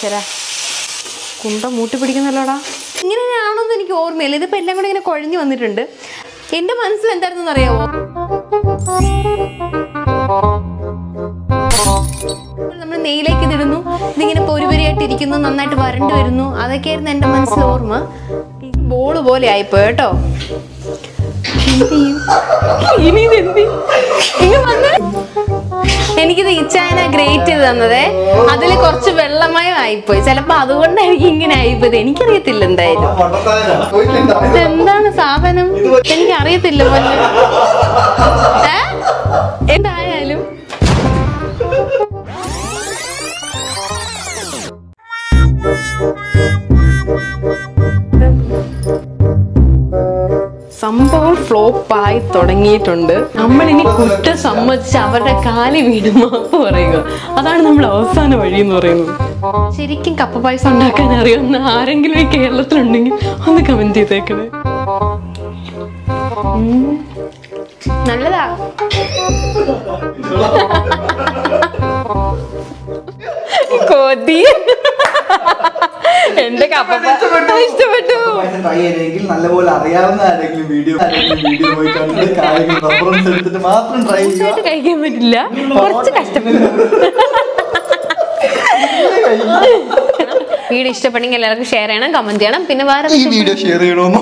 ഈശ്വര കുണ്ട മൂട്ടി പിടിക്കുന്നല്ലോടാ ഇങ്ങനെയാണോന്ന് എനിക്ക് ഓർമ്മയില്ല ഇതിപ്പോ എല്ലാം കൂടെ ഇങ്ങനെ കുഴഞ്ഞു വന്നിട്ടുണ്ട് എന്റെ മനസ്സിൽ എന്തായിരുന്നു അറിയാമോ നമ്മൾ നെയ്യിലേക്ക് ഇതിടുന്നു ഇതിങ്ങനെ പൊരിപൊരിയായിട്ട് ഇരിക്കുന്നു നന്നായിട്ട് വരണ്ട് വരുന്നു അതൊക്കെയായിരുന്നു എൻ്റെ മനസ്സിൽ ഓർമ്മ ബോള് പോലെ ആയിപ്പോയി കേട്ടോ എന്ത് ചെയ്യും? ഇനി ഇതെന്ത് ചെയ്യും? ഇങ്ങ് വന്ന്. എനിക്കിത് ഇച്ചായന ഗ്രേറ്റ് ചെയ്ത് തന്നതേ അതിൽ കുറച്ച് വെള്ളമയം ആയിപ്പോയി ചിലപ്പോ അതുകൊണ്ടായിരിക്കും ഇങ്ങനെ ആയിപ്പോയത് എനിക്കറിയത്തില്ല എന്തായാലും ഇതെന്താണ് സാധനം എനിക്ക് അറിയത്തില്ല പോലെ ഏ? എന്തായാലും സംഭവം ഫ്ലോപ്പായി തുടങ്ങിയിട്ടുണ്ട് നമ്മൾ ഇനി കുറ്റം സമ്മതിച്ച് അവരുടെ കാലി വീട് മാപ്പ് പറയുക അതാണ് നമ്മൾ അവസാന വഴി എന്ന് പറയുന്നത് ശരിക്കും കപ്പ പായസം ഉണ്ടാക്കാൻ അറിയാവുന്ന ആരെങ്കിലും ഈ കേരളത്തിലുണ്ടെങ്കിൽ ഒന്ന് കമന്റ് ചെയ്തേക്കണേ ഉം. നല്ലതാ കൊതി എന്റെ കപ്പ പാ- ഇഷ്ടപ്പെട്ടു ട്രൈ ചെയ്തെങ്കിൽ നല്ലപോലെ അറിയാവുന്ന ആരെങ്കിലും വീഡിയോ ആരെങ്കിലും വീഡിയോ പോയി കണ്ട് കാര്യങ്ങൾ റെഫറൻസ് എടുത്തിട്ട് മാത്രം ട്രൈ ചെയ്യുക ദിവസമായിട്ട് കഴിക്കാൻ പറ്റില്ല കുറച്ച് കഷ്ടപ്പെട്ടു വീഡിയോ ഇഷ്ടപ്പെട്ടെങ്കിൽ എല്ലാവർക്കും ഷെയർ ചെയ്യണം കമന്റ് ചെയ്യണം പിന്നെ വേറെ ഈ വീഡിയോ ഷെയർ ചെയ്യണമെന്നോ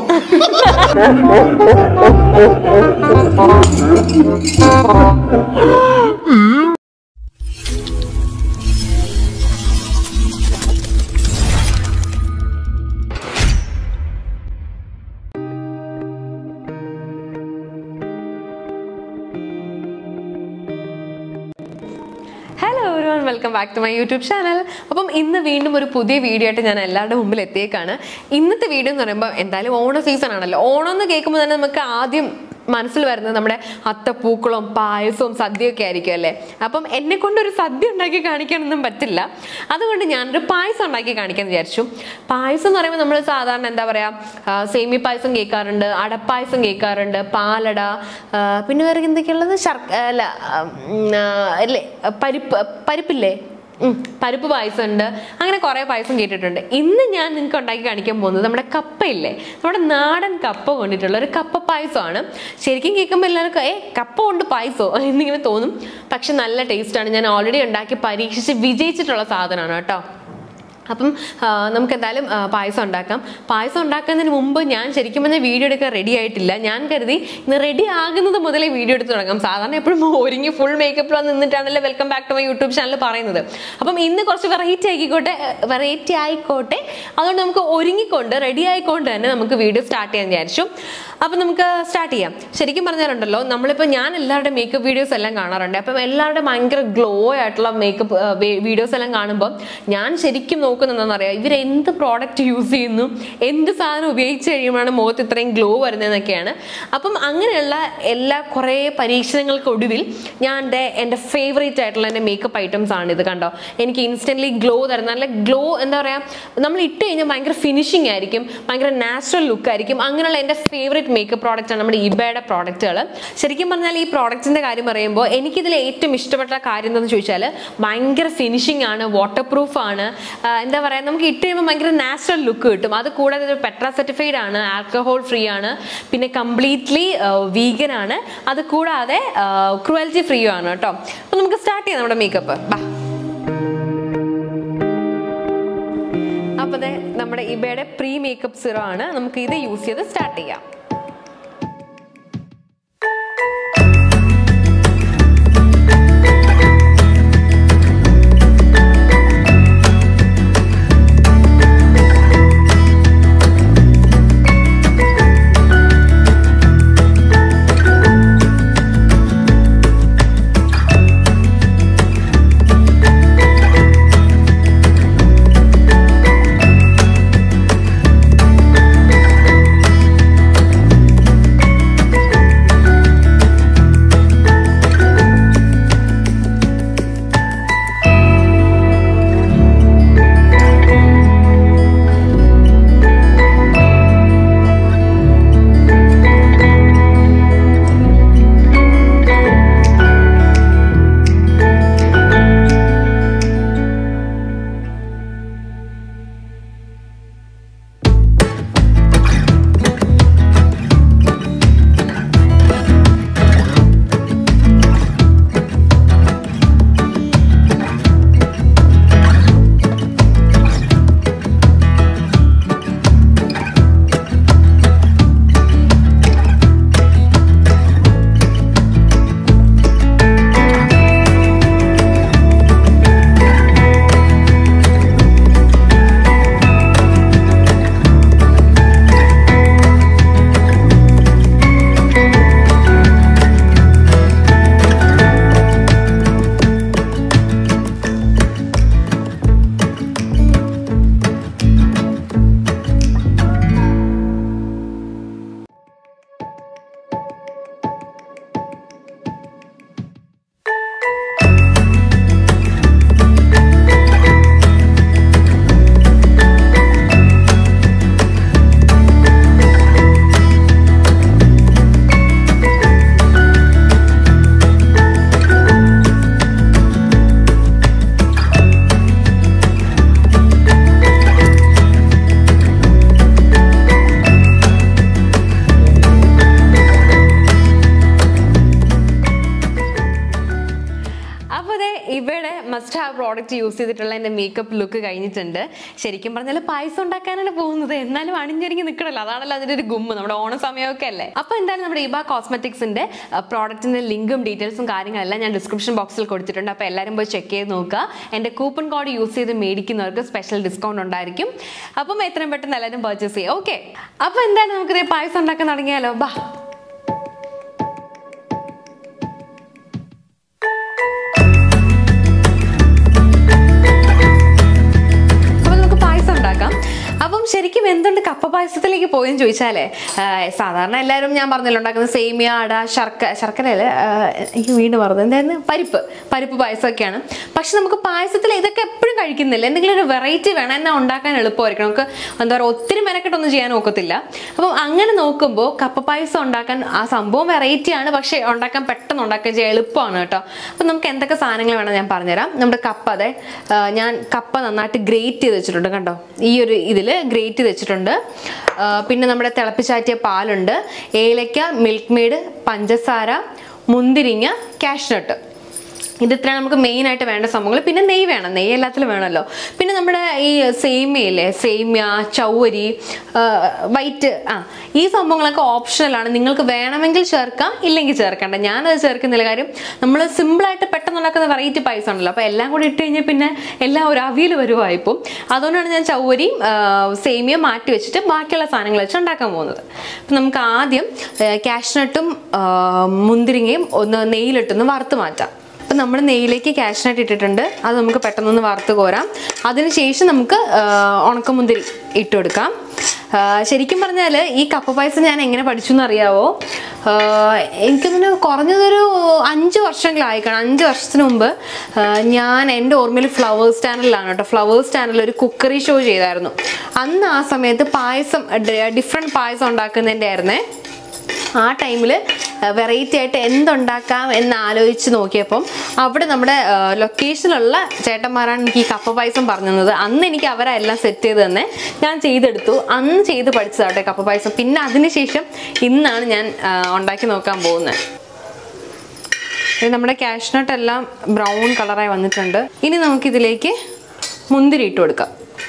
hello everyone welcome back to my YouTube channel അപ്പം ഇന്ന് വീണ്ടും ഒരു പുതിയ വീഡിയോ ആയിട്ട് ഞാൻ എല്ലാവരുടെ മുമ്പിൽ എത്തിയേക്കാണ് ഇന്നത്തെ വീഡിയോ എന്ന് പറയുമ്പോൾ എന്തായാലും ഓണ സീസൺ ആണല്ലോ ഓണം എന്ന് കേൾക്കുമ്പോൾ തന്നെ നമുക്ക് ആദ്യം മനസ്സിൽ വരുന്നത് നമ്മുടെ അത്തപ്പൂക്കളും പായസവും സദ്യയൊക്കെ ആയിരിക്കും അല്ലേ അപ്പം എന്നെ കൊണ്ട് ഒരു സദ്യ ഉണ്ടാക്കി കാണിക്കാനൊന്നും പറ്റില്ല അതുകൊണ്ട് ഞാനൊരു പായസം ഉണ്ടാക്കി കാണിക്കാൻ വിചാരിച്ചു പായസം എന്ന് പറയുമ്പോൾ നമ്മൾ സാധാരണ എന്താ പറയുക സേമി പായസം കേൾക്കാറുണ്ട് അടപ്പായസം കേൾക്കാറുണ്ട് പാലട ആ, പിന്നെ വേറെ എന്തൊക്കെയുള്ളത് ശർക്ക അല്ല ഉം, ആ, അല്ലേ പരിപ്പ് പരിപ്പില്ലേ ഉം, പരിപ്പ് പായസം ഉണ്ട് അങ്ങനെ കുറേ പായസം കേട്ടിട്ടുണ്ട് ഇന്ന് ഞാൻ നിങ്ങൾക്ക് ഉണ്ടാക്കി കാണിക്കാൻ പോകുന്നത് നമ്മുടെ കപ്പയില്ലേ നമ്മുടെ നാടൻ കപ്പ കൊണ്ടിട്ടുള്ള ഒരു കപ്പ പായസമാണ് ശരിക്കും കേൾക്കുമ്പോൾ എല്ലാവർക്കും ഏ കപ്പ കൊണ്ട് പായസോ എന്നിങ്ങനെ തോന്നും പക്ഷെ നല്ല ടേസ്റ്റാണ് ഞാൻ ഓൾറെഡി ഉണ്ടാക്കി പരീക്ഷിച്ച് വിജയിച്ചിട്ടുള്ള സാധനമാണ് കേട്ടോ അപ്പം ആ, നമുക്ക് എന്തായാലും ആ, പായസം ഉണ്ടാക്കാം പായസം ഉണ്ടാക്കുന്നതിന് മുമ്പ് ഞാൻ ശരിക്കും പറഞ്ഞാൽ വീഡിയോ എടുക്കാൻ റെഡി ആയിട്ടില്ല ഞാൻ കരുതി ഇന്ന് റെഡി ആകുന്നത് മുതലേ വീഡിയോ എടുത്ത് തുടങ്ങാം സാധാരണ എപ്പോഴും ഒരുങ്ങി ഫുൾ മേക്കപ്പിൽ വന്ന് നിന്നിട്ടാണല്ലോ welcome back to my YouTube channel പറയുന്നത് അപ്പം ഇന്ന് കുറച്ച് വെറൈറ്റി ആയിക്കോട്ടെ വെറൈറ്റി ആയിക്കോട്ടെ അതുകൊണ്ട് നമുക്ക് ഒരുങ്ങിക്കൊണ്ട് റെഡി ആയിക്കൊണ്ട് തന്നെ നമുക്ക് വീഡിയോ സ്റ്റാർട്ട് ചെയ്യാൻ വിചാരിച്ചു അപ്പം നമുക്ക് സ്റ്റാർട്ട് ചെയ്യാം ശരിക്കും പറഞ്ഞാലുണ്ടല്ലോ നമ്മളിപ്പോൾ ഞാൻ എല്ലാവരുടെ മേക്കപ്പ് വീഡിയോസ് എല്ലാം കാണാറുണ്ട് അപ്പം എല്ലാവരുടെ ഭയങ്കര ഗ്ലോ ആയിട്ടുള്ള മേക്കപ്പ് വീഡിയോസ് എല്ലാം കാണുമ്പോൾ ഞാൻ ശരിക്കും നോക്കുന്നത് എന്താണെന്നറിയാം ഇവർ എന്ത് പ്രോഡക്റ്റ് യൂസ് ചെയ്യുന്നു എന്ത് സാധനം ഉപയോഗിച്ച് കഴിയുമ്പോഴാണ് മുഖത്ത് ഇത്രയും ഗ്ലോ വരുന്നതെന്നൊക്കെയാണ് അപ്പം അങ്ങനെയുള്ള എല്ലാ കുറേ പരീക്ഷണങ്ങൾക്കൊടുവിൽ ഞാൻ എൻ്റെ എൻ്റെ ഫേവറേറ്റ് ആയിട്ടുള്ള എൻ്റെ മേക്കപ്പ് ഐറ്റംസ് ആണ് ഇത് കണ്ടോ എനിക്ക് ഇൻസ്റ്റൻ്റ്ലി ഗ്ലോ തരുന്ന നല്ല ഗ്ലോ എന്താ പറയുക നമ്മൾ ഇട്ട് കഴിഞ്ഞാൽ ഭയങ്കര ഫിനിഷിംഗ് ആയിരിക്കും ഭയങ്കര നാച്ചുറൽ ലുക്ക് ആയിരിക്കും അങ്ങനെയുള്ള എൻ്റെ ഫേവറേറ്റ് മേക്കപ്പ് പ്രോഡക്റ്റ് ആണ് നമ്മുടെ ഇബയുടെ പ്രോഡക്റ്റുകൾ ശരിക്കും പറഞ്ഞാൽ ഈ പ്രോഡക്റ്റിൻ്റെ കാര്യം പറയുമ്പോൾ എനിക്കിതിൽ ഏറ്റവും ഇഷ്ടപ്പെട്ട കാര്യം എന്താണെന്ന് ചോദിച്ചാൽ ഭയങ്കര ഫിനിഷിംഗ് ആണ് വാട്ടർ പ്രൂഫ് ആണ് ആ, എന്താ പറയുക നമുക്ക് ഇട്ട് കഴിയുമ്പോൾ ഭയങ്കര നാച്ചുറൽ ലുക്ക് കിട്ടും അത് കൂടാതെ ഇത് പെട്ര സർട്ടിഫൈഡ് ആണ് ആൽക്കഹോൾ ഫ്രീ ആണ് പിന്നെ കംപ്ലീറ്റ്ലി വീഗൻ ആണ് അത് കൂടാതെ ക്രുവൽറ്റി ഫ്രീ ആണ് കേട്ടോ അപ്പോൾ നമുക്ക് സ്റ്റാർട്ട് ചെയ്യാം നമ്മുടെ മേക്കപ്പ് ബാ അപ്പോൾ ദേ നമ്മുടെ ഇബയുടെ പ്രീ മേക്കപ്പ് സിറോ ആണ് നമുക്ക് ഇത് യൂസ് ചെയ്ത് സ്റ്റാർട്ട് ചെയ്യാം ഇവിടെ മസ്റ്റ് ഹാവ് പ്രോഡക്റ്റ് യൂസ് ചെയ്തിട്ടുള്ള എൻ്റെ മേക്കപ്പ് ലുക്ക് കഴിഞ്ഞിട്ടുണ്ട് ശരിക്കും പറഞ്ഞാൽ പായസം ഉണ്ടാക്കാനാണ് പോകുന്നത് എന്നാലും അണിഞ്ഞൊരുങ്ങി നിൽക്കണല്ലോ അതാണല്ലോ അതിൻ്റെ ഒരു ഗുമ്മ് നമ്മുടെ ഓണ സമയമൊക്കെ അല്ലേ അപ്പോൾ എന്തായാലും നമ്മുടെ ഇബ കോസ്മെറ്റിക്സിൻ്റെ പ്രോഡക്റ്റിൻ്റെ ലിങ്കും ഡീറ്റെയിൽസും കാര്യങ്ങളെല്ലാം ഞാൻ ഡിസ്ക്രിപ്ഷൻ ബോക്സിൽ കൊടുത്തിട്ടുണ്ട് അപ്പോൾ എല്ലാവരും പോയി ചെക്ക് ചെയ്ത് നോക്കുക എൻ്റെ കൂപ്പൺ കോഡ് യൂസ് ചെയ്ത് മേടിക്കുന്നവർക്ക് സ്പെഷ്യൽ ഡിസ്കൗണ്ട് ഉണ്ടായിരിക്കും അപ്പം എത്രയും പെട്ടെന്ന് എല്ലാവരും പർച്ചേസ് ചെയ്യുക ഓക്കെ അപ്പോൾ എന്തായാലും നമുക്കിത് പായസം ഉണ്ടാക്കാൻ തുടങ്ങിയാലോ ബാ അപ്പൊ നമുക്ക് പായസം ഉണ്ടാക്കാം അപ്പം ശരിക്കും എന്തുണ്ട് കപ്പ പായസത്തിലേക്ക് പോയെന്ന് ചോദിച്ചാലേ ആ, സാധാരണ എല്ലാവരും ഞാൻ പറഞ്ഞല്ലോ ഉണ്ടാക്കുന്നത് സേമിയ അട ശർക്കര ശർക്കരയല്ല ആ, എനിക്ക് വീണ്ടും പറഞ്ഞത് എന്തായിരുന്നു പരിപ്പ് പരിപ്പ് പായസമൊക്കെയാണ് പക്ഷെ നമുക്ക് പായസത്തിൽ ഇതൊക്കെ എപ്പോഴും കഴിക്കുന്നില്ല എന്തെങ്കിലും ഒരു വെറൈറ്റി വേണം എന്നാൽ ഉണ്ടാക്കാൻ എളുപ്പമായിരിക്കും നമുക്ക് എന്താ പറയുക ഒത്തിരി മെനക്കെട്ടൊന്നും ചെയ്യാൻ നോക്കത്തില്ല അപ്പം അങ്ങനെ നോക്കുമ്പോൾ കപ്പ പായസം ഉണ്ടാക്കാൻ ആ സംഭവം വെറൈറ്റി ആണ് പക്ഷേ ഉണ്ടാക്കാൻ പെട്ടെന്ന് ഉണ്ടാക്കാൻ ചെയ്യാൻ എളുപ്പമാണ് കേട്ടോ അപ്പം നമുക്ക് എന്തൊക്കെ സാധനങ്ങൾ വേണം ഞാൻ പറഞ്ഞുതരാം നമ്മുടെ കപ്പ അതെ ആ, ഞാൻ കപ്പ നന്നായിട്ട് ഗ്രേറ്റ് ചെയ്ത് വെച്ചിട്ടുണ്ട് കണ്ടോ ഈ ഒരു ഇതിൽ ഗ്രേറ്റ് ചെയ്ത് വെച്ചിട്ടുണ്ട് ആ, പിന്നെ നമ്മുടെ തിളപ്പിച്ചാറ്റിയ പാലുണ്ട് ഏലക്ക മിൽക്ക് മെയ്ഡ് പഞ്ചസാര മുന്തിരിങ്ങ കാഷ്നട്ട് ഇത് ഇത്രയാണ് നമുക്ക് മെയിൻ ആയിട്ട് വേണ്ട സംഭവങ്ങൾ പിന്നെ നെയ്യ് വേണം നെയ്യ് എല്ലാത്തിലും വേണമല്ലോ പിന്നെ നമ്മുടെ ഈ സേമിയയില്ലേ സേമിയ ചൗവരി വൈറ്റ് ആ ഈ സംഭവങ്ങളൊക്കെ ഓപ്ഷണലാണ് നിങ്ങൾക്ക് വേണമെങ്കിൽ ചേർക്കാം ഇല്ലെങ്കിൽ ചേർക്കണ്ട ഞാനത് ചേർക്കുന്നില്ല കാര്യം നമ്മൾ സിമ്പിളായിട്ട് പെട്ടെന്ന് ഉണ്ടാക്കുന്ന വെറൈറ്റി പായസം ഉണ്ടല്ലോ അപ്പോൾ എല്ലാം കൂടി ഇട്ട് കഴിഞ്ഞാൽ പിന്നെ എല്ലാം ഒരു അവിയൽ വരുവായിപ്പോൾ അതുകൊണ്ടാണ് ഞാൻ ചൗവരിയും സേമിയ മാറ്റി വെച്ചിട്ട് ബാക്കിയുള്ള സാധനങ്ങൾ വെച്ച് ഉണ്ടാക്കാൻ പോകുന്നത് അപ്പം നമുക്ക് ആദ്യം കാഷ്നട്ടും മുന്തിരിങ്ങയും ഒന്ന് നെയ്യിലിട്ടൊന്ന് വറുത്ത് മാറ്റാം അപ്പം നമ്മൾ നെയ്യിലേക്ക് കാഷ്നട്ട് ഇട്ടിട്ടുണ്ട് അത് നമുക്ക് പെട്ടെന്നൊന്ന് വറുത്ത് കോരാം അതിനുശേഷം നമുക്ക് ആ, ഉണക്കമുന്തിരി ഇട്ട് കൊടുക്കാം ആ, ശരിക്കും പറഞ്ഞാൽ ഈ കപ്പ പായസം ഞാൻ എങ്ങനെ പഠിച്ചു എന്നറിയാവോ ആ, എനിക്കൊന്നിന് കുറഞ്ഞതൊരു അഞ്ച് വർഷങ്ങളായി കാണാം അഞ്ച് വർഷത്തിന് മുമ്പ് ആ, ഞാൻ എൻ്റെ ഓർമ്മയിൽ ഫ്ലവേഴ്സ് ചാനലിലാണ് കേട്ടോ ഫ്ലവേഴ്സ് ചാനലിൽ ഒരു കുക്കറി ഷോ ചെയ്തായിരുന്നു അന്ന് ആ സമയത്ത് പായസം ഡിഫറെൻറ്റ് പായസം ഉണ്ടാക്കുന്നതിൻ്റെ ആയിരുന്നേ ആ ടൈമിൽ വെറൈറ്റി ആയിട്ട് എന്തുണ്ടാക്കാം എന്ന് ആലോചിച്ച് നോക്കിയപ്പം അവിടെ നമ്മുടെ ലൊക്കേഷനിലുള്ള ചേട്ടന്മാരാണ് എനിക്ക് ഈ കപ്പ പായസം പറഞ്ഞു തന്നത് അന്ന് എനിക്ക് അവരെ എല്ലാം സെറ്റ് ചെയ്ത് തന്നെ ഞാൻ ചെയ്തെടുത്തു അന്ന് ചെയ്ത് പഠിച്ചതാട്ടെ കപ്പ പായസം പിന്നെ അതിനുശേഷം ഇന്നാണ് ഞാൻ ആ, ഉണ്ടാക്കി നോക്കാൻ പോകുന്നത് ഇത് നമ്മുടെ കാഷ്നട്ട് എല്ലാം ബ്രൗൺ കളറായി വന്നിട്ടുണ്ട് ഇനി നമുക്കിതിലേക്ക് മുന്തിരി ഇട്ട് കൊടുക്കാം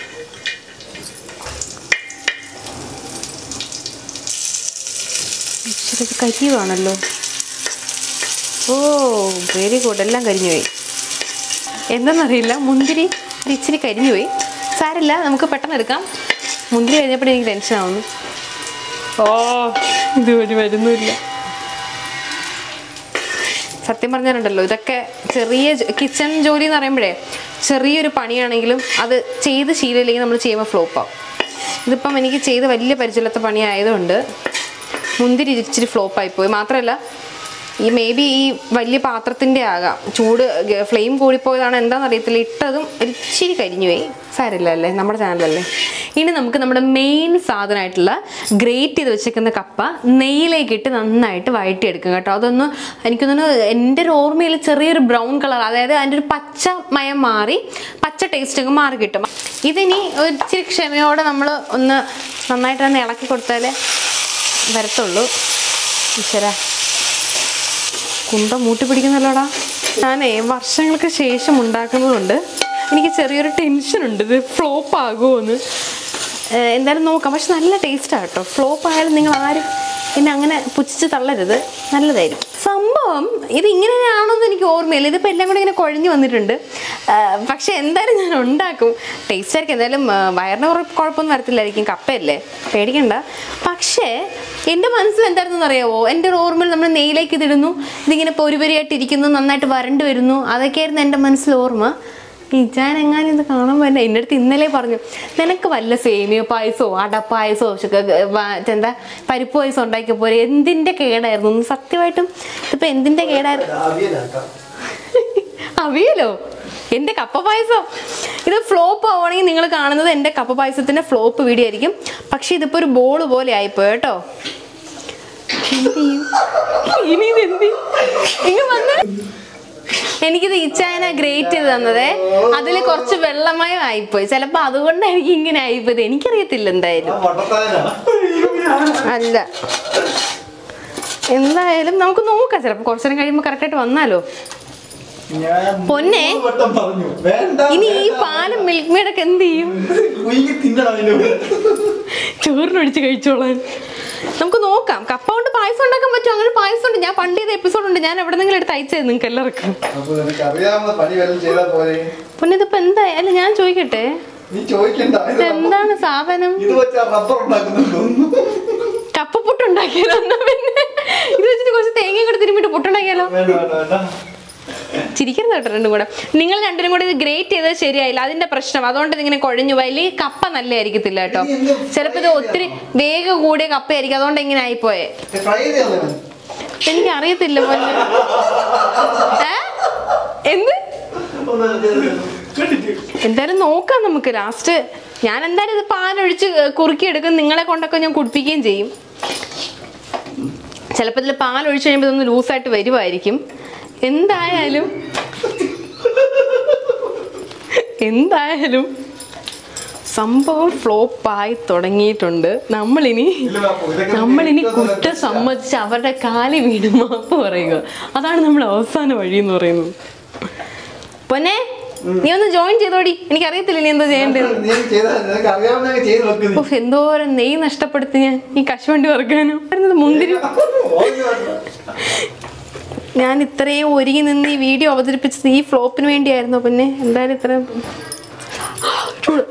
ഇച്ചിരി കരിയുവാണല്ലോ ഓ വെരി ഗുഡ് എല്ലാം കരിഞ്ഞു പോയി എന്താണെന്നറിയില്ല മുന്തിരി ഒരു ഇച്ചിരി കരിഞ്ഞു പോയി സാരില്ല നമുക്ക് പെട്ടെന്ന് എടുക്കാം മുന്തിരി കഴിഞ്ഞപ്പോൾ എനിക്ക് ടെൻഷൻ ആവുന്നു ഓ ഇത് ഒരു വരുന്നില്ല സത്യം പറഞ്ഞാലുണ്ടല്ലോ ഇതൊക്കെ ചെറിയ കിച്ചൺ ജോലി എന്ന് പറയുമ്പോഴേ ചെറിയൊരു പണിയാണെങ്കിലും അത് ചെയ്ത് ശീലമില്ലെങ്കിൽ നമ്മൾ ചെയ്യുമ്പോൾ ഫ്ലോപ്പ് ആവും ഇതിപ്പം എനിക്ക് ചെയ്ത് വലിയ പരിചയമില്ലാത്ത പണിയായതുകൊണ്ട് മുന്തിരി ഇച്ചിരി ഫ്ലോപ്പ് ആയിപ്പോയി മാത്രമല്ല ഈ മേ ബി ഈ വലിയ പാത്രത്തിൻ്റെ ആകാം ചൂട് ഫ്ലെയിം കൂടിപ്പോയതാണ് എന്താണെന്ന് അറിയത്തില്ല ഇട്ടതും ഒരു ഇച്ചിരി കരിഞ്ഞു പോയി സാരില്ല അല്ലേ നമ്മുടെ ചാനലല്ലേ ഇനി നമുക്ക് നമ്മുടെ മെയിൻ സാധനമായിട്ടുള്ള ഗ്രേറ്റ് ചെയ്ത് വെച്ചേക്കുന്ന കപ്പ നെയ്യിലേക്ക് ഇട്ട് നന്നായിട്ട് വഴറ്റിയെടുക്കും കേട്ടോ അതൊന്ന് എനിക്കൊന്ന് എൻ്റെ ഒരു ഓർമ്മയിൽ ചെറിയൊരു ബ്രൗൺ കളർ അതായത് അതിൻ്റെ ഒരു പച്ച മയം മാറി പച്ച ടേസ്റ്റ് ഒക്കെ മാറി കിട്ടും ഇതിനി ഒരു ഇച്ചിരി ക്ഷമയോടെ നമ്മൾ ഒന്ന് നന്നായിട്ട് ഒന്ന് ഇളക്കി കൊടുത്താലേ വരത്തുള്ളൂ ഈശ്വര കുണ്ട മൂട്ടി പിടിക്കുന്നല്ലോടാ ഞാനേ വർഷങ്ങൾക്ക് ശേഷം ഉണ്ടാക്കുന്നതുകൊണ്ട് എനിക്ക് ചെറിയൊരു ടെൻഷൻ ഉണ്ട് ഇത് ഫ്ലോപ്പ് ആകുമോ എന്ന് ഏഹ് എന്തായാലും നോക്കാം പക്ഷെ നല്ല ടേസ്റ്റാണ് കേട്ടോ ഫ്ലോപ്പ് ആയാലും നിങ്ങൾ ആരും എന്നെ അങ്ങനെ പുച്ഛിച്ച് തള്ളരുത് നല്ലതായിരിക്കും സംഭവം ഇത് ഇങ്ങനെയാണോന്ന് എനിക്ക് ഓർമ്മയില്ല ഇതിപ്പോൾ എല്ലാം കൂടെ ഇങ്ങനെ കുഴഞ്ഞു വന്നിട്ടുണ്ട് ആഹ് പക്ഷെ എന്തായാലും ഞാൻ ഉണ്ടാക്കും ടേസ്റ്റ് ആയിരിക്കും എന്തായാലും ആഹ് വയറിന് കുറെ കുഴപ്പമൊന്നും വരത്തില്ലായിരിക്കും കപ്പയല്ലേ പേടിക്കണ്ട പക്ഷേ എൻ്റെ മനസ്സിൽ എന്തായിരുന്നു അറിയാവോ എൻ്റെ ഒരു ഓർമ്മയിൽ നമ്മൾ നെയ്യിലേക്ക് ഇതിടുന്നു ഇതിങ്ങനെ പൊരുപരിയായിട്ട് ഇരിക്കുന്നു നന്നായിട്ട് വരണ്ട് വരുന്നു അതൊക്കെയായിരുന്നു എൻ്റെ മനസ്സിൽ ഓർമ്മ ഇജാൻ എങ്ങാനും ഇത് കാണാൻ പറ്റില്ല എൻ്റെ അടുത്ത് ഇന്നലെ പറഞ്ഞു നിനക്ക് വല്ല സേമിയ പായസമോ അടപ്പായസമോ ശുക- വ- എന്താ പരിപ്പ് പായസം ഉണ്ടാക്കിയ പോലെ എന്തിൻ്റെ കേടായിരുന്നു ഒന്ന് സത്യമായിട്ടും ഇതിപ്പോൾ എന്തിൻ്റെ കേടായിരുന്നു അവിയലാക്കാം അവിയലോ എൻ്റെ കപ്പ പായസം ഇത് ഫ്ലോപ്പ് ആവുകയാണെങ്കിൽ നിങ്ങൾ കാണുന്നത് എൻ്റെ കപ്പ പായസത്തിൻ്റെ ഫ്ലോപ്പ് വീഡിയോ ആയിരിക്കും പക്ഷെ ഇതിപ്പോൾ ഒരു ബോൾ പോലെ ആയിപ്പോയി കേട്ടോ എന്ത് ചെയ്യും? ഇനി ഇത് എന്ത് ചെയ്യും? ഇങ്ങ് വന്ന് എനിക്കിത് ഇച്ചായന ഗ്രേറ്റ് ചെയ്ത് തന്നതേ അതിൽ കുറച്ച് വെള്ളമയം ആയിപ്പോയി ചിലപ്പോൾ അതുകൊണ്ടായിരിക്കും ഇങ്ങനെ ആയിപ്പോയത് എനിക്കറിയത്തില്ല എന്തായാലും അല്ല എന്തായാലും നമുക്ക് നോക്കാം ചിലപ്പോൾ കുറച്ചു നേരം കഴിയുമ്പോൾ കറക്റ്റായിട്ട് വന്നാലോ ഞാൻ പൊന്നെ. മൂന്ന് വട്ടം പറഞ്ഞു വേണ്ട ഇനി ഈ വേണ്ട, പാലും മിൽക്ക് മെയ്ഡൊക്കെ എന്ത് ചെയ്യും കുഞ്ഞി തിന്നണം അതിന്റെ കൂടെ. ചോറിനൊഴിച്ച് കഴിച്ചോളാൻ നമുക്ക് നോക്കാം കപ്പ കൊണ്ട് പായസം ഉണ്ടാക്കാൻ പറ്റും അങ്ങനെ പായസം ഉണ്ട് ഞാൻ പണ്ട് ചെയ്ത എപ്പിസോഡ് ഉണ്ട് ഞാൻ എവിടെ നിന്നെങ്കിലും എടുത്ത് അയച്ചത് നിങ്ങൾക്ക് എല്ലാവർക്കും അപ്പൊ നിനക്ക് അറിയാവുന്ന പണി വല്ലതും ചെയ്താ പോലെ പിന്നെ ഇതിപ്പോ എന്താ അല്ല ഞാൻ ചോദിക്കട്ടെ നീ ചോദിക്കണ്ട ഇത് ഇത് എന്താണ് സാധനം ഇത് വെച്ചാ റബ്ബർ ഉണ്ടാക്കുന്നുണ്ടോന്നു കപ്പപ്പുട്ട് ഉണ്ടാക്കിയാലോ എന്നാ പിന്നെ ഇത് വെച്ചിട്ട് കുറച്ച് തേങ്ങ കൂടെ തിരുമ്മിട്ട് പുട്ടുണ്ടാക്കിയാലോ വേണ്ട വേണ്ട വേണ്ട ചിരിക്കരുത് കേട്ടോ രണ്ടും കൂടെ നിങ്ങൾ രണ്ടിനും കൂടെ ഇത് ഗ്രേറ്റ് ചെയ്തത് ശരിയായില്ല അതിന്റെ പ്രശ്നം അതുകൊണ്ട് ഇതിങ്ങനെ കുഴഞ്ഞു പോയി അല്ലെങ്കിൽ കപ്പ നല്ലതായിരിക്കത്തില്ല കേട്ടോ ഇനി എന്ത് ചിലപ്പോ ഇത് ഒത്തിരി വേഗം കൂടിയ കപ്പയായിരിക്കും അതുകൊണ്ട് ഇങ്ങനെ ആയിപ്പോയെ ട്രൈ ചെയ്തേ എനിക്ക് അറിയത്തില്ല മോനെ ഏ? എന്ത് എന്തായാലും നോക്കാം നമുക്ക് ലാസ്റ്റ് ഞാൻ എന്തായാലും ഇത് പാലൊഴിച്ച് കുറുക്കി എടുക്കും നിങ്ങളെ കൊണ്ടൊക്കെ ഞാൻ കുടിപ്പിക്കുകയും ചെയ്യും ചിലപ്പോൾ ഇതിൽ പാലൊഴിച്ച് കഴിയുമ്പോൾ ഇതൊന്ന് ലൂസായിട്ട് വരുമായിരിക്കും എന്തായാലും എന്തായാലും സംഭവം ഫ്ലോപ്പായി തുടങ്ങിയിട്ടുണ്ട് നമ്മളിനി നമ്മളിനി കുറ്റ സമ്മതിച്ച് അവരുടെ കാലി വീണ് മാപ്പ് പറയുക അതാണ് നമ്മൾ അവസാന വഴി എന്ന് പറയുന്നത് പൊന്നെ നീ ഒന്ന് ജോയിൻ ചെയ്തോടി എനിക്കറിയത്തില്ല നീ എന്തോ ചെയ്യേണ്ടത് നീ ചെയ്താ നിനക്ക് അറിയാവുന്ന ചെയ്ത് വെക്കുന്നു ഉഫ്, എന്തോരം നെയ്യ് നഷ്ടപ്പെടുത്തി ഞാൻ ഈ കശുവണ്ടി വറുക്കാനും വരുന്നത് മുന്തിരി ഞാൻ ഇത്രയും ഒരുങ്ങി നിന്ന് ഈ വീഡിയോ അവതരിപ്പിച്ചത് ഈ ഫ്ലോപ്പിന് വേണ്ടിയായിരുന്നു പിന്നെ എന്തായാലും ഇത്ര ചൂട്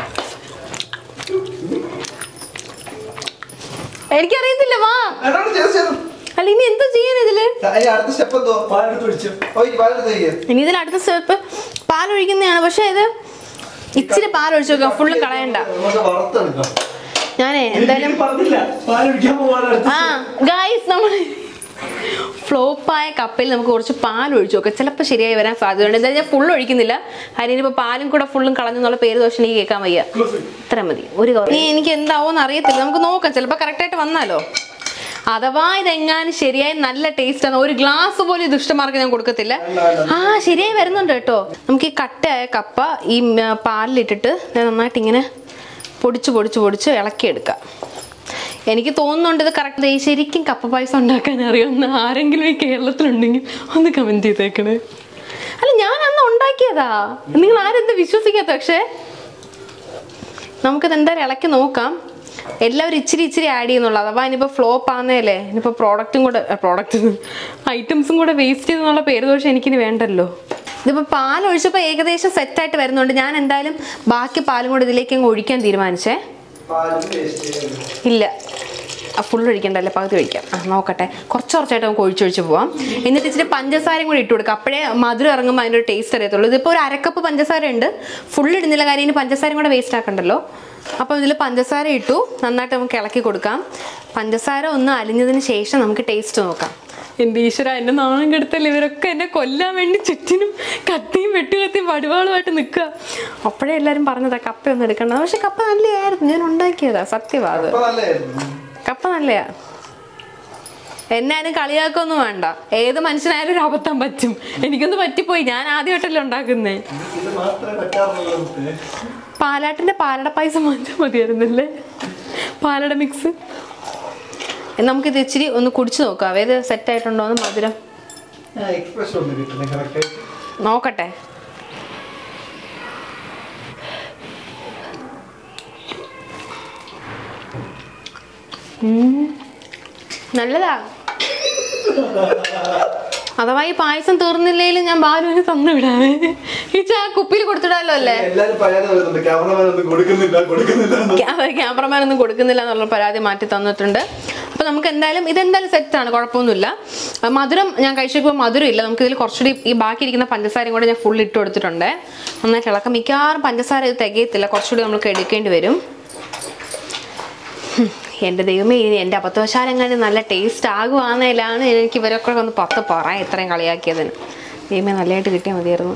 എനിക്കറിയത്തില്ല വാ എന്നോട് ചെയ്ത് ചെയ്തു. അല്ല ഇനി എന്തോ ചെയ്യാൻ ഇതില് അതിന് അടുത്ത സ്റ്റെപ്പ് എന്തോ പാലെടുത്ത് ഒഴിച്ചു ഓ ഈ പാലെടുത്ത് ഒഴിക്ക്. ഇനി ഇതിൽ അടുത്ത സ്റ്റെപ്പ് പാലൊഴിക്കുന്നതാണ് പക്ഷെ ഇത് ഇച്ചിരി പാലൊഴിച്ച് നോക്കാം ഫുള്ള് കളയണ്ട നമുക്ക് വറുത്തെടുക്കാം ഞാനേ എന്തായാലും പറഞ്ഞില്ല പാലൊഴിക്കാൻ പോകാൻ ആ ഗായ്സ് നമ്മൾ ഫ്ലോപ്പായ കപ്പയിൽ നമുക്ക് കുറച്ച് പാൽ ഒഴിച്ചു നോക്കാം ചിലപ്പോൾ ശരിയായി വരാൻ സാധ്യതയുണ്ട് എന്തായാലും ഞാൻ ഫുൾ ഒഴിക്കുന്നില്ല കാര്യം ഇനിയിപ്പോൾ പാലും കൂടെ ഫുള്ളും കളഞ്ഞു എന്നുള്ള പേര് ദോഷം എനിക്ക് കേൾക്കാൻ വയ്യ ഇത്ര മതി ഒരു കവർ. ഇനി എനിക്ക് എന്താവോന്ന് അറിയത്തില്ല നമുക്ക് നോക്കാം ചിലപ്പോൾ കറക്റ്റായിട്ട് വന്നാലോ അഥവാ ഇതെങ്ങാനും ശരിയായി നല്ല ടേസ്റ്റ് ആണ് ഒരു ഗ്ലാസ് പോലും ദുഷ്ടമാർക്ക് ഞാൻ കൊടുക്കത്തില്ല ആ ശരിയായി വരുന്നുണ്ട് കേട്ടോ നമുക്ക് ഈ കട്ടയായ കപ്പ ഈ ഉം, പാലിലിട്ടിട്ട് ദേ നന്നായിട്ട് ഇങ്ങനെ പൊടിച്ച് പൊടിച്ച് പൊടിച്ച് ഇളക്കിയെടുക്കാം എനിക്ക് തോന്നുന്നുണ്ട് ഇത് കറക്റ്റ് ശരിക്കും കപ്പ പായസം ഉണ്ടാക്കാൻ അറിയാവുന്ന ആരെങ്കിലും ഈ കേരളത്തിലുണ്ടെങ്കിൽ ഒന്ന് കമന്റ് ചെയ്തേക്കണേ അല്ല ഞാൻ അന്ന് ഉണ്ടാക്കിയതാ നിങ്ങൾ ആരെന്ത് വിശ്വസിക്കാത്ത പക്ഷേ നമുക്കത് എന്തായാലും ഇളക്കി നോക്കാം എല്ലാവരും ഇച്ചിരി ഇച്ചിരി ആഡ് ചെയ്യുന്നുള്ളൂ അഥവാ ഇനിയിപ്പോൾ ഫ്ലോപ്പ് ആകുന്നതല്ലേ ഇനിയിപ്പോൾ പ്രോഡക്റ്റും കൂടെ പ്രോഡക്റ്റ് ഐറ്റംസും കൂടെ വേസ്റ്റ് ചെയ്തെന്നുള്ള പേര് ദോഷം എനിക്കിനി വേണ്ടല്ലോ ഇതിപ്പോൾ പാൽ ഒഴിച്ചപ്പോൾ ഏകദേശം സെറ്റായിട്ട് വരുന്നുണ്ട് ഞാൻ എന്തായാലും ബാക്കി പാലും കൂടെ ഇതിലേക്ക് അങ്ങ് ഒഴിക്കാൻ തീരുമാനിച്ചേ പാലും വേസ്റ്റ് ചെയ്യരുത്. ഇല്ല ഫുൾ ഒഴിക്കണ്ടല്ലേ പകുതി ഒഴിക്കാം ആ നോക്കട്ടെ കുറച്ച് കുറച്ചായിട്ട് നമുക്ക് ഒഴിച്ചൊഴിച്ച് പോവാം എന്നിട്ട് ഇച്ചിരി പഞ്ചസാരയും കൂടി ഇട്ട് കൊടുക്കാം അപ്പോഴേ മധുരം ഇറങ്ങുമ്പോൾ അതിൻ്റെ ഒരു ടേസ്റ്റ് അറിയത്തുള്ളൂ ഇതിപ്പോൾ ഒരു അരക്കപ്പ് പഞ്ചസാര ഉണ്ട് ഫുൾ ഇടുന്നില്ല കാര്യം ഇനി പഞ്ചസാരയും കൂടെ വേസ്റ്റ് ആക്കണ്ടല്ലോ അപ്പോൾ ഇതിൽ പഞ്ചസാര ഇട്ടു നന്നായിട്ട് നമുക്ക് ഇളക്കി കൊടുക്കാം പഞ്ചസാര ഒന്ന് അലിഞ്ഞതിന് ശേഷം നമുക്ക് ടേസ്റ്റ് നോക്കാം എൻ്റെ ഈശ്വര എൻ്റെ നാണം കെടുത്തല്ലേ ഇവരൊക്കെ എന്നെ കൊല്ലാൻ വേണ്ടി ചുറ്റിനും കത്തിയും വെട്ടുകത്തിയും വടിവാളുമായിട്ട് നിൽക്കുക അപ്പോഴേ എല്ലാവരും പറഞ്ഞതാ കപ്പയൊന്നും എടുക്കണ്ട പക്ഷെ കപ്പ നല്ലതായിരുന്നു ഞാൻ ഉണ്ടാക്കിയതാ സത്യവാ അത് അപ്പൊ നല്ലതായിരുന്നു കപ്പ നല്ലയാ എന്നെ അതിന് കളിയാക്കൊന്നും വേണ്ട ഏത് മനുഷ്യനായാലും ഒരു അബദ്ധം പറ്റും എനിക്കൊന്ന് പറ്റിപ്പോയി ഞാൻ ആദ്യമായിട്ടല്ലേ ഉണ്ടാക്കുന്നേ ഇത് മാത്രമേ പറ്റാറുള്ളൂ നമുക്ക്. പാലാട്ടിന്റെ പാലട പായസം മാത്രം മതിയായിരുന്നല്ലേ പാലട മിക്സ് നമുക്കിത് ഇച്ചിരി ഒന്ന് കുടിച്ചു നോക്കാം ഏത് സെറ്റ് ആയിട്ടുണ്ടോ എന്ന് മധുരം ആ എക്സ്പ്രഷൻ ഒന്ന് കിട്ടുന്നത് കറക്റ്റ് നോക്കട്ടെ ഉം. നല്ലതാ അഥവാ ഈ പായസം തീർന്നില്ലെങ്കിലും ഞാൻ ബാലുവിന് തന്നു വിടാവേ ഈ ചാ കുപ്പിയിൽ കൊടുത്തിടാലോ അല്ലേ എല്ലാരും പരാതി വരുന്നുണ്ട് ക്യാമറമാൻ ഒന്നും കൊടുക്കുന്നില്ല കൊടുക്കുന്നില്ല എന്ന്. ക്യാമറമാൻ ഒന്നും കൊടുക്കുന്നില്ല എന്നുള്ള പരാതി മാറ്റി തന്നിട്ടുണ്ട് അപ്പൊ നമുക്ക് എന്തായാലും ഇതെന്തായാലും സെറ്റാണ് കുഴപ്പമൊന്നുമില്ല ആ, മധുരം ഞാൻ കഴിച്ചപ്പോൾ മധുരം ഇല്ല നമുക്ക് ഇതിൽ കുറച്ചുകൂടി ഈ ബാക്കി ഇരിക്കുന്ന പഞ്ചസാരയും കൂടെ ഞാൻ ഫുൾ ഇട്ട് കൊടുത്തിട്ടുണ്ട് നന്നായിട്ട് ഇളക്കാം മിക്കവാറും പഞ്ചസാര ഇത് തികയത്തില്ല കുറച്ചുകൂടി നമുക്ക് എടുക്കേണ്ടി വരും ഹും, എൻ്റെ ദൈവമേ ഇനി എൻ്റെ അബദ്ധവശാലെങ്ങാനും നല്ല ടേസ്റ്റ് ആകുവാന്നേലാണ് എനിക്ക് ഇവരൊക്കെ ഒന്ന് പത്ത് പറയാൻ ഇത്രയും കളിയാക്കിയതിന് ദൈവമേ നല്ലതായിട്ട് കിട്ടിയാൽ മതിയായിരുന്നു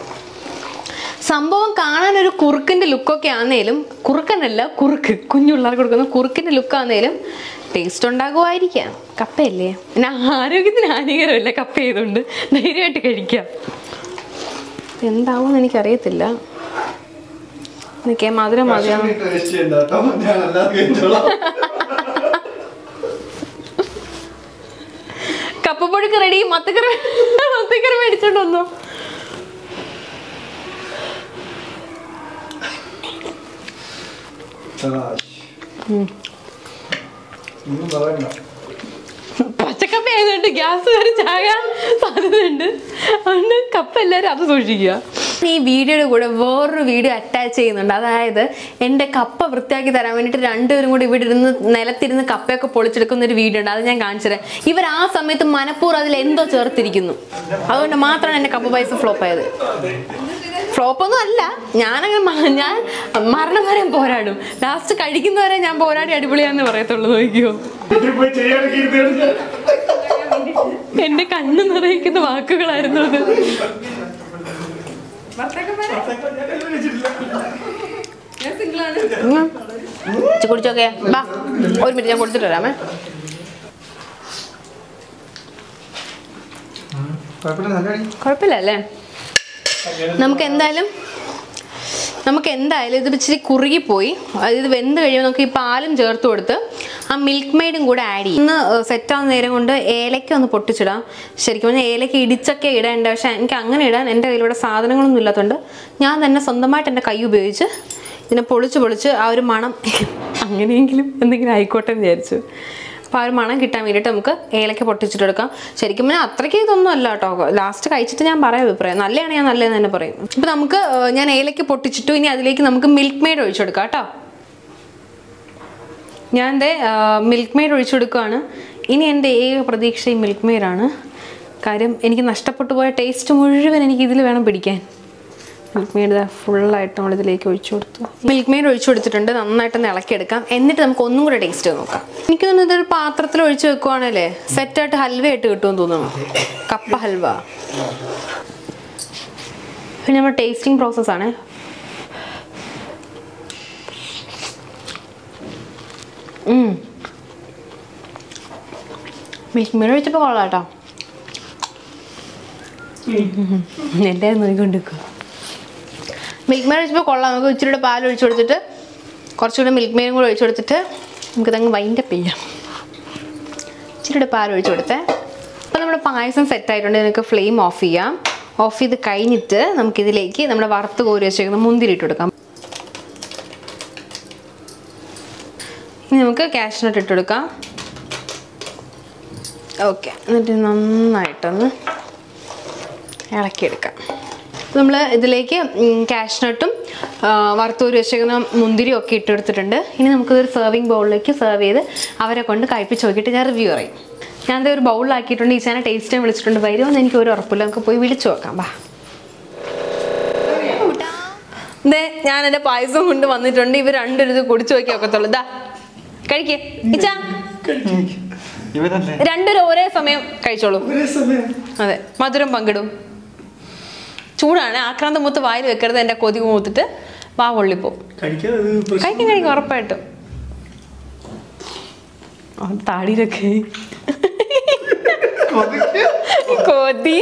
സംഭവം കാണാൻ ഒരു കുറുക്കിന്റെ ലുക്കൊക്കെ ആന്നേലും കുറുക്കനല്ല കുറുക്ക് കുഞ്ഞുള്ളവർക്ക് കൊടുക്കുന്ന കുറുക്കിന്റെ ലുക്ക് ആന്നേലും ടേസ്റ്റ് ഉണ്ടാകുമായിരിക്കാം കപ്പയല്ലേ പിന്നെ ആരോഗ്യത്തിന് ഹാനികരമല്ല കപ്പ ചെയ്തുകൊണ്ട് ധൈര്യമായിട്ട് കഴിക്കാം എന്താവും എനിക്കറിയത്തില്ല എനിക്ക് മധുരം മതിയാവും ഭക്ഷണം ഇട്ട് waste ചെയ്യണ്ട കേട്ടോ. ഞാൻ അല്ലാതെ കഴിച്ചോളാം. കപ്പപ്പൊടിക്ക് റെഡി മത്തക്കറി മത്തക്കറി മേടിച്ചോണ്ട് വന്നു ഒന്നും പറയണ്ട പച്ചക്കപ്പ ആയതുകൊണ്ട് ഗ്യാസ് കയറി ചാകാൻ സാധ്യതയുണ്ട് അതുകൊണ്ട് കപ്പ എല്ലാവരും അത് സൂക്ഷിക്കുക ഈ വീഡിയോയുടെ കൂടെ വേറൊരു വീഡിയോ അറ്റാച്ച് ചെയ്യുന്നുണ്ട് അതായത് എൻ്റെ കപ്പ വൃത്തിയാക്കി തരാൻ വേണ്ടിയിട്ട് രണ്ടുപേരും കൂടി ഇവിടെ ഇരുന്ന് നിലത്തിരുന്ന് കപ്പയൊക്കെ പൊളിച്ചെടുക്കുന്ന ഒരു വീഡിയോ ഉണ്ട് അത് ഞാൻ കാണിച്ചു തരാം ഇവർ ആ സമയത്ത് മനഃപൂർവ്വം അതിൽ എന്തോ ചേർത്തിരിക്കുന്നു അതുകൊണ്ട് മാത്രമാണ് എൻ്റെ കപ്പ പൈസ ഫ്ലോപ്പ് ആയത് ഫ്ലോപ്പ് ഒന്നും അല്ല ഞാനങ്ങനെ മ- ഞാൻ മരണം വരെ പോരാടും ലാസ്റ്റ് കഴിക്കുന്നവരെ ഞാൻ പോരാടി അടിപൊളിയാന്ന് പറയത്തുള്ളൂ നോക്കിയോ എന്റെ കണ്ണ് നിറയിക്കുന്ന വാക്കുകളായിരുന്നു അത് ഉം. ഇച്ചി കുടിച്ചോക്കെ ബാ ഒരു മിനിറ്റ് ഞാൻ കൊടുത്തിട്ട് വരാമേ കുഴപ്പമില്ല നല്ല അടി കുഴപ്പമില്ല അല്ലേ നമുക്ക് എന്തായാലും നമുക്ക് എന്തായാലും ഇത് ഇച്ചിരി കുറുകിപ്പോയി അത് ഇത് വെന്ത് കഴിയുമ്പോൾ നമുക്ക് ഈ പാലും ചേർത്ത് കൊടുത്ത് ആ മിൽക്ക് മെയ്ഡും കൂടെ ആഡ് ചെയ്യും ഒന്ന് സെറ്റ് ആവുന്ന നേരം കൊണ്ട് ഏലക്ക ഒന്ന് പൊട്ടിച്ചിടാം ശരിക്കും പറഞ്ഞാൽ ഏലക്ക ഇടിച്ചൊക്കെ ഇടേണ്ട പക്ഷെ എനിക്ക് അങ്ങനെ ഇടാൻ എൻ്റെ കയ്യിലൂടെ സാധനങ്ങളൊന്നും ഇല്ലാത്തതുകൊണ്ട് ഞാൻ തന്നെ സ്വന്തമായിട്ട് എൻ്റെ കൈ ഉപയോഗിച്ച് ഇതിനെ പൊളിച്ച് പൊളിച്ച് ആ ഒരു മണം അങ്ങനെയെങ്കിലും എന്തെങ്കിലും ആയിക്കോട്ടെ എന്ന് വിചാരിച്ചു അപ്പോൾ ആ ഒരു മണം കിട്ടാൻ വേണ്ടിയിട്ട് നമുക്ക് ഏലക്ക പൊട്ടിച്ചിട്ടെടുക്കാം ശരിക്കും പറഞ്ഞാൽ അത്രയ്ക്ക് ഇതൊന്നും അല്ല കേട്ടോ ലാസ്റ്റ് കഴിച്ചിട്ട് ഞാൻ പറയാം അഭിപ്രായം നല്ലതാണ് ഞാൻ നല്ലതെന്ന് തന്നെ പറയും ഇപ്പം നമുക്ക് ഏർ, ഞാൻ ഏലക്ക പൊട്ടിച്ചിട്ടു ഇനി അതിലേക്ക് നമുക്ക് മിൽക്ക് മെയ്ഡ് ഒഴിച്ചു കൊടുക്കാം കേട്ടോ ഞാൻ എൻ്റെ മിൽക്ക് മെയ്ഡ് ഒഴിച്ചു കൊടുക്കുകയാണ് ഇനി എൻ്റെ ഏക പ്രതീക്ഷ ഈ മിൽക്ക് മെയ്ഡാണ് കാര്യം എനിക്ക് നഷ്ടപ്പെട്ടു പോയ ടേസ്റ്റ് മുഴുവൻ എനിക്ക് ഇതിൽ വേണം പിടിക്കാൻ മിൽക്ക് മെയ്ഡ് ഫുള്ളായിട്ട് നമ്മൾ ഇതിലേക്ക് ഒഴിച്ചു കൊടുത്തു മിൽക്ക് മെയ്ഡ് ഒഴിച്ചു കൊടുത്തിട്ടുണ്ട് നന്നായിട്ടൊന്ന് ഇളക്കിയെടുക്കാം എന്നിട്ട് നമുക്ക് ഒന്നും കൂടെ ടേസ്റ്റ് നോക്കാം എനിക്ക് തോന്നുന്നു ഇതൊരു പാത്രത്തിൽ ഒഴിച്ച് വെക്കുവാണല്ലേ സെറ്റായിട്ട് ഹൽവ ആയിട്ട് കിട്ടുമെന്ന് തോന്നുന്നു കപ്പ ഹൽവ പിന്നെ നമ്മുടെ ടേസ്റ്റിംഗ് പ്രോസസ്സാണ് മിൽക്ക് മെയ്ഡ് ഒഴിച്ചപ്പോൾ കൊള്ളാം കേട്ടോ എൻ്റെ നോക്കിക്കൊണ്ടിരിക്കുക മിൽക്ക് മെയ്ഡ് ഒഴിച്ചപ്പോൾ കൊള്ളാം നമുക്ക് ഇച്ചിരി പാൽ ഒഴിച്ചു കൊടുത്തിട്ട് കുറച്ചുകൂടെ മിൽക്ക് മെയ്ഡും കൂടെ ഒഴിച്ചു കൊടുത്തിട്ട് നമുക്കിതങ്ങ് വൈൻഡപ്പ് ചെയ്യാം ഇച്ചിരി പാൽ ഒഴിച്ചു കൊടുത്തേ അപ്പോൾ നമ്മുടെ പായസം സെറ്റ് ആയിട്ടുണ്ട് നിങ്ങൾക്ക് ഫ്ലെയിം ഓഫ് ചെയ്യാം ഓഫ് ചെയ്ത് കഴിഞ്ഞിട്ട് നമുക്കിതിലേക്ക് നമ്മുടെ വറുത്ത് കോരി വെച്ചേക്കുന്ന മുന്തിരി ഇട്ട് കൊടുക്കാം ഇനി നമുക്ക് കാഷ്നട്ട് ഇട്ട് കൊടുക്കാം ഓക്കെ എന്നിട്ട് നന്നായിട്ടൊന്ന് ഇളക്കിയെടുക്കാം നമ്മൾ ഇതിലേക്ക് കാഷ്നട്ടും വറുത്തൂരി വെച്ചേക്കുന്ന മുന്തിരിയും ഒക്കെ ഇട്ടെടുത്തിട്ടുണ്ട് ഇനി നമുക്കിതൊരു സെർവിങ് ബൗളിലേക്ക് സെർവ് ചെയ്ത് അവരെ കൊണ്ട് കഴിപ്പിച്ച് നോക്കിയിട്ട് ഞാൻ റിവ്യൂ പറയും ഞാൻ ഒരു ബൗളിലാക്കിയിട്ടുണ്ട് ഈ ചേനെ ടേസ്റ്റ് ടൈം വിളിച്ചിട്ടുണ്ട് വരുമെന്ന് എനിക്ക് ഒരു ഉറപ്പില്ല നമുക്ക് പോയി വിളിച്ചു നോക്കാം വാ ദേ ഞാൻ എൻ്റെ പായസം കൊണ്ട് വന്നിട്ടുണ്ട് ഇവർ രണ്ടൊരു ഇത് കുടിച്ചു നോക്കി ഒക്കത്തുള്ളൂ ഇതാ കഴിക്കേ ഇച്ചാ ഇവനല്ലേ രണ്ടുപേരും ഒരേ സമയം കഴിച്ചോളൂ അതെ മധുരം പങ്കിടും ചൂടാണ് ആക്രാന്ത മൂത്ത് വായിൽ വെക്കരുത് എൻ്റെ കൊതി മൂത്തിട്ട് വാ പൊള്ളിപ്പോ കഴിക്കും കഴിക്കും ഉറപ്പായിട്ടും ആ, താടിയിലൊക്കെ കൊതി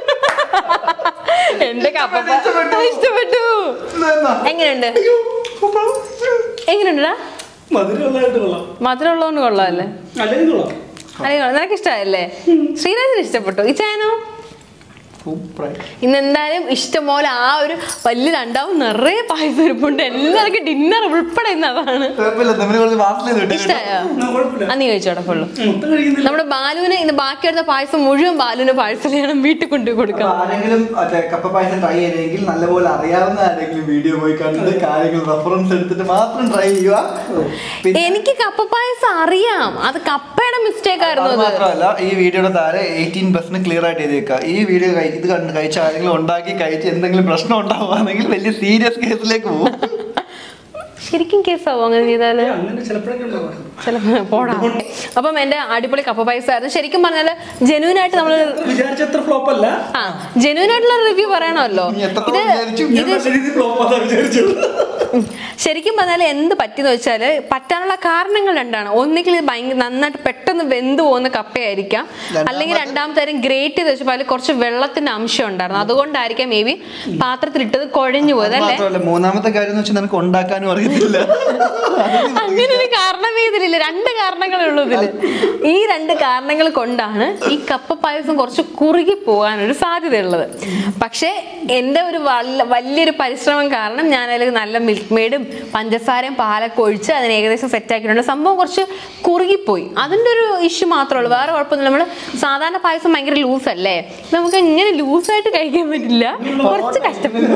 എന്റെ കപ്പ ഇഷ്ടപ്പെട്ടു എങ്ങനെയുണ്ട് എങ്ങനെയുണ്ടടാ മധുരമുള്ളതായിട്ട് കൊള്ളാം മധുരം ഉള്ളതുകൊണ്ട് കൊള്ളാമല്ലേ അല്ലെങ്കിൽ കൊള്ളാം അല്ലെങ്കിൽ നിനക്ക് ഇഷ്ടമായല്ലേ ശ്രീരാജിന് ഇഷ്ടപ്പെട്ടു ഈ ചായനോ സൂപ്പറായി ഇന്ന് എന്തായാലും ഇഷ്ടംപോലെ ആ ഒരു വലിയ രണ്ടാവും നിറയെ പായസം ഇരിപ്പുണ്ട് എല്ലാവർക്കും ഡിന്നർ ഉൾപ്പെടെ ഇന്ന് അതാണ് കുഴപ്പമില്ല തമ്മിൽ കുറച്ച് വാസന കിട്ടി ഇഷ്ടമായോ ആ, കുഴപ്പമില്ല ആ നീ കഴിച്ചോടെ ഫുള്ളു മൊത്തം കഴിക്കുന്നില്ല നമ്മുടെ ബാലുവിന് ഇന്ന് ബാക്കിയെടുത്ത പായസം മുഴുവൻ ബാലുവിന് പാഴ്സൽ ചെയ്യണം വീട്ടിൽ കൊണ്ടുപോയി കൊടുക്കാം അപ്പൊ ആരെങ്കിലും മറ്റേ കപ്പ പായസം ട്രൈ ചെയ്തെങ്കിൽ നല്ലപോലെ അറിയാവുന്ന ആരെങ്കിലും വീഡിയോ പോയി കണ്ട് കാര്യങ്ങൾ റെഫറൻസ് എടുത്തിട്ട് മാത്രം ട്രൈ ചെയ്യുക പിന്നെ എനിക്ക് കപ്പ പായസം അറിയാം അത് കപ്പയുടെ മിസ്റ്റേക്ക് ആയിരുന്നു അത് അത് മാത്രമല്ല ഈ വീഡിയോയുടെ താഴെ എയ്റ്റീൻ പെർസെന്റ് ക്ലിയർ ആയിട്ട് എഴുതിയേക്കുക ഈ വീഡിയോ കഴി- ഇത് കണ്ട് കഴിച്ച ആരെങ്കിലും ഉണ്ടാക്കി കഴിച്ച് എന്തെങ്കിലും പ്രശ്നം ഉണ്ടാവുകയാണെങ്കിൽ വലിയ സീരിയസ് കേസിലേക്ക് പോകും ശരിക്കും കേസാവോ അങ്ങനെ ചെയ്താല് അങ്ങനെ ചിലപ്പോഴൊക്കെ ഉണ്ടാവാം ചിലപ്പോ പോടാ അപ്പം എന്റെ അടിപൊളി കപ്പ പായസം ആയിരുന്നു ശരിക്കും പറഞ്ഞാല് ജെനുവിൻ ആയിട്ട് നമ്മള് വിചാരിച്ചത്ര ഫ്ലോപ്പ് അല്ല ആ ജെനുവിൻ ആയിട്ടുള്ള റിവ്യൂ പറയണമല്ലോ നീ എത്ര ഇത് വിചാരിച്ചു? ഞാൻ നല്ല രീതിയിൽ ഫ്ലോപ്പ് ആണെന്ന് വിചാരിച്ചു ഉം. ശരിക്കും പറഞ്ഞാൽ എന്ത് പറ്റിയെന്ന് വെച്ചാൽ പറ്റാനുള്ള കാരണങ്ങൾ രണ്ടാണ് ഒന്നുകിൽ ഇത് ഭയങ്കര നന്നായിട്ട് പെട്ടെന്ന് വെന്ത് പോകുന്ന കപ്പയായിരിക്കാം അല്ലെങ്കിൽ രണ്ടാമത്തെ കാര്യം ഗ്രേറ്റ് ചെയ്ത് വെച്ചപ്പോൾ അതിൽ കുറച്ച് വെള്ളത്തിന്റെ അംശം ഉണ്ടായിരുന്നു അതുകൊണ്ടായിരിക്കാം മേ ബി പാത്രത്തിലിട്ടത് കുഴഞ്ഞു പോയത് അല്ലേ മാത്രമല്ല മൂന്നാമത്തെ കാര്യം എന്ന് വെച്ചാൽ നിനക്ക് ഉണ്ടാക്കാനും അറിയത്തില്ല അങ്ങനെ ഒരു കാരണമേ ഇതിലില്ല രണ്ട് കാരണങ്ങളേ ഉള്ളൂ ഇതില് ഈ രണ്ട് കാരണങ്ങൾ കൊണ്ടാണ് ഈ കപ്പ പായസം കുറച്ച് കുറുകി പോകാനൊരു സാധ്യതയുള്ളത് പക്ഷേ എൻ്റെ ഒരു വല്ല- വലിയൊരു പരിശ്രമം കാരണം ഞാൻ അതിൽ നല്ല മിൽക്ക് മെയ്ഡും പഞ്ചസാരയും പാലൊക്കെ ഒഴിച്ച് അതിന് ഏകദേശം സെറ്റ് ആക്കിയിട്ടുണ്ട് സംഭവം കുറച്ച് കുറുകിപ്പോയി അതിൻ്റെ ഒരു ഇഷ്യൂ മാത്രമേ ഉള്ളൂ വേറെ കുഴപ്പമൊന്നുമില്ല നമ്മൾ സാധാരണ പായസം ഭയങ്കര ലൂസ് അല്ലേ നമുക്ക് ഇങ്ങനെ ലൂസായിട്ട് കഴിക്കാൻ പറ്റില്ല കുറച്ച് കഷ്ടപ്പെടും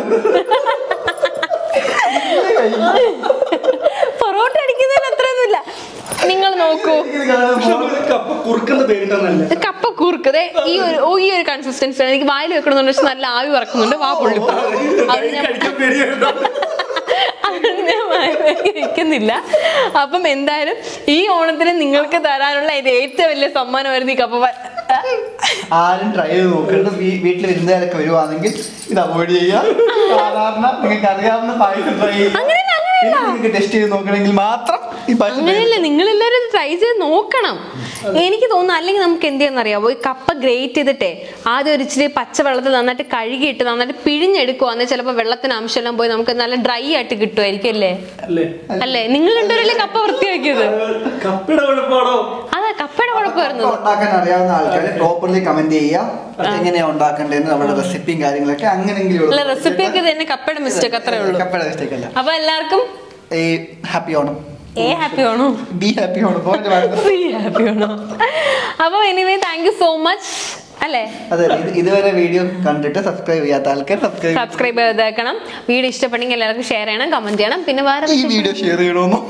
പൊറോട്ട അടിക്കുന്നതിന് അത്രയൊന്നുമില്ല നിങ്ങൾ നോക്കൂ പക്ഷെ നമ്മള് കപ്പ കുറുക്കുന്ന പേരിട്ടല്ല ഇത് കപ്പ കുറുക്ക് ദേ ഈ ഒരു ഓ, ഈ ഒരു കൺസിസ്റ്റൻസി എനിക്ക് വായിൽ വെക്കണമെന്നുണ്ട് പക്ഷെ നല്ല ആവി പറക്കുന്നുണ്ട് വാ പൊള്ളി അത് ഞാൻ കഴിക്കാൻ പേടിയുണ്ടോ അതുകൊണ്ട് ഞാൻ വായിലേക്ക് വെക്കുന്നില്ല അപ്പം എന്തായാലും ഈ ഓണത്തിന് നിങ്ങൾക്ക് തരാനുള്ള ഇത് ഏറ്റവും വലിയ സമ്മാനമായിരുന്നു ഈ കപ്പ പാ- ആരും ട്രൈ ചെയ്ത് നോക്കണ്ട വീട്ടിൽ വിരുന്നുകാരൊക്കെ വരുവാണെങ്കിൽ ഇത് അവോയ്ഡ് ചെയ്യുക സാധാരണ നിങ്ങൾക്ക് അറിയാവുന്ന പായസം ട്രൈ ചെയ്യുക പിന്നെ നിങ്ങൾക്ക് ടെസ്റ്റ് ചെയ്ത് നോക്കണമെങ്കിൽ മാത്രം ഈ പായസം try അങ്ങനെയല്ല നിങ്ങൾ എല്ലാവരും ട്രൈ ചെയ്ത് നോക്കണം എനിക്ക് തോന്നുന്നു അല്ലെങ്കിൽ നമുക്ക് എന്ത് ചെയ്യാന്നറിയാവോ ഈ കപ്പ ഗ്രേറ്റ് ചെയ്തിട്ടേ ആദ്യം ഒരു ഇച്ചിരി പച്ചവെള്ളത്തിൽ നന്നായിട്ട് കഴുകിയിട്ട് നന്നായിട്ട് പിഴിഞ്ഞെടുക്കുവാന്ന് ചിലപ്പോൾ വെള്ളത്തിന് അംശമെല്ലാം പോയി നമുക്ക് നല്ല ഡ്രൈ ആയിട്ട് കിട്ടുമായിരിക്കും അല്ലേ അല്ലേ അല്ലേ നിങ്ങൾ രണ്ടുപേരല്ലേ കപ്പ വൃത്തിയാക്കിയത് കപ്പയുടെ കുഴപ്പമാണോ അതാ കപ്പയുടെ കുഴപ്പമായിരുന്നു കപ്പ ഉണ്ടാക്കാൻ അറിയാവുന്ന ആൾക്കാർ പ്രോപ്പർലി കമന്റ് ചെയ്യുക എങ്ങനെയാ ഉണ്ടാക്കേണ്ടതെന്ന് നമ്മുടെ റെസിപ്പിയും കാര്യങ്ങളൊക്കെ അങ്ങനെയെങ്കിലും അല്ല റെസിപ്പി ഒക്കെ തന്നെ കപ്പയുടെ മിസ്റ്റേക്ക് അത്രേ ഉള്ളൂ കപ്പയുടെ മിസ്റ്റേക്ക് അല്ല അപ്പൊ എല്ലാവർക്കും ഈ ഹാപ്പി ഓണം ഏ ഹാപ്പി ആണോ ബി ഹാപ്പി ഓണം പോയിന്റ് വേണ്ട ഹാപ്പി ആണോ അപ്പൊ anyway thank you so much അല്ലേ അതെ ഇത് ഇതുവരെ വീഡിയോ കണ്ടിട്ട് സബ്സ്ക്രൈബ് ചെയ്യാത്ത ആൾക്കാർ സബ്സ്ക്രൈബ് സബ്സ്ക്രൈബ് ചെയ്തേക്കണം വീഡിയോ ഇഷ്ടപ്പെട്ടെങ്കിൽ എല്ലാവർക്കും ഷെയർ ചെയ്യണം കമന്റ് ചെയ്യണം പിന്നെ വേറെ ഈ വീഡിയോ ഷെയർ ചെയ്യണമെന്നോ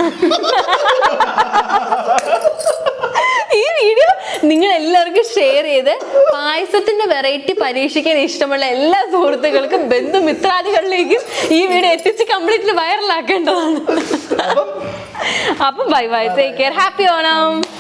ഈ വീഡിയോ നിങ്ങൾ എല്ലാവർക്കും ഷെയർ ചെയ്ത് പായസത്തിന്റെ വെറൈറ്റി പരീക്ഷിക്കാൻ ഇഷ്ടമുള്ള എല്ലാ സുഹൃത്തുക്കൾക്കും ബന്ധുമിത്രാദികളിലേക്കും ഈ വീഡിയോ എത്തിച്ച് കംപ്ലീറ്റ്ലി വൈറലാക്കേണ്ടതാണ് അപ്പൊ bye bye take care happy Onam